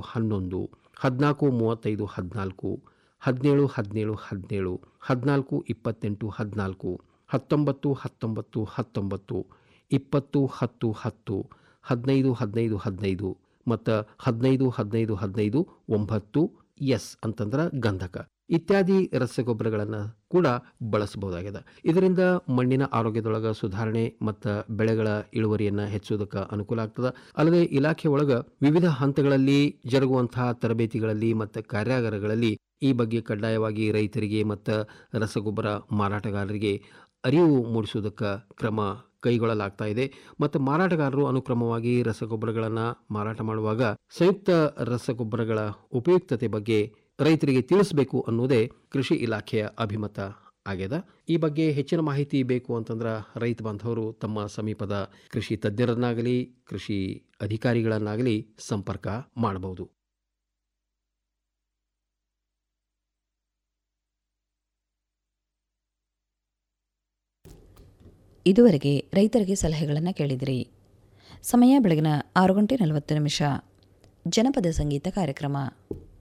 ಹನ್ನೊಂದು ಹದಿನಾಲ್ಕು ಮೂವತ್ತೈದು ಹದಿನಾಲ್ಕು ಹದಿನೇಳು ಹದಿನೇಳು ಹದಿನೇಳು ಹದಿನಾಲ್ಕು ಇಪ್ಪತ್ತೆಂಟು ಹದಿನಾಲ್ಕು ಹತ್ತೊಂಬತ್ತು ಹತ್ತೊಂಬತ್ತು ಹತ್ತೊಂಬತ್ತು ಇಪ್ಪತ್ತು ಹತ್ತು ಹತ್ತು ಹದಿನೈದು ಹದಿನೈದು ಹದಿನೈದು ಮತ್ತು ಹದಿನೈದು ಹದಿನೈದು ಹದಿನೈದು ಒಂಬತ್ತು ಎಸ್ ಅಂತಂದ್ರೆ ಗಂಧಕ ಇತ್ಯಾದಿ ರಸಗೊಬ್ಬರಗಳನ್ನು ಕೂಡ ಬಳಸಬಹುದಾಗಿದೆ ಇದರಿಂದ ಮಣ್ಣಿನ ಆರೋಗ್ಯದೊಳಗೆ ಸುಧಾರಣೆ ಮತ್ತು ಬೆಳೆಗಳ ಇಳುವರಿಯನ್ನು ಹೆಚ್ಚೋದಕ್ಕೆ ಅನುಕೂಲ ಆಗ್ತದೆ ಅಲ್ಲದೆ ಇಲಾಖೆ ಒಳಗೆ ವಿವಿಧ ಹಂತಗಳಲ್ಲಿ ಜರುಗುವಂತಹ ತರಬೇತಿಗಳಲ್ಲಿ ಮತ್ತು ಕಾರ್ಯಾಗಾರಗಳಲ್ಲಿ ಈ ಬಗ್ಗೆ ಕಡ್ಡಾಯವಾಗಿ ರೈತರಿಗೆ ಮತ್ತು ರಸಗೊಬ್ಬರ ಮಾರಾಟಗಾರರಿಗೆ ಅರಿವು ಮೂಡಿಸುವುದಕ್ಕೆ ಕ್ರಮ ಕೈಗೊಳ್ಳಲಾಗ್ತಾ ಇದೆ ಮತ್ತು ಮಾರಾಟಗಾರರು ಅನುಕ್ರಮವಾಗಿ ರಸಗೊಬ್ಬರಗಳನ್ನು ಮಾರಾಟ ಮಾಡುವಾಗ ಸಂಯುಕ್ತ ರಸಗೊಬ್ಬರಗಳ ಉಪಯುಕ್ತತೆ ಬಗ್ಗೆ ರೈತರಿಗೆ ತಿಳಿಸಬೇಕು ಅನ್ನೋದೇ ಕೃಷಿ ಇಲಾಖೆಯ ಅಭಿಮತ ಆಗ್ಯದ ಈ ಬಗ್ಗೆ ಹೆಚ್ಚಿನ ಮಾಹಿತಿ ಬೇಕು ಅಂತಂದ್ರೆ ರೈತ ಬಾಂಧವರು ತಮ್ಮ ಸಮೀಪದ ಕೃಷಿ ತಜ್ಞರನ್ನಾಗಲಿ ಕೃಷಿ ಅಧಿಕಾರಿಗಳನ್ನಾಗಲಿ ಸಂಪರ್ಕ ಮಾಡಬಹುದು ಇದುವರೆಗೆ ರೈತರಿಗೆ ಸಲಹೆಗಳನ್ನು ಕೇಳಿದಿರಿ ಸಮಯ ಬೆಳಗಿನ ಆರು ಗಂಟೆ ನಲವತ್ತು ನಿಮಿಷ ಜನಪದ ಸಂಗೀತ ಕಾರ್ಯಕ್ರಮ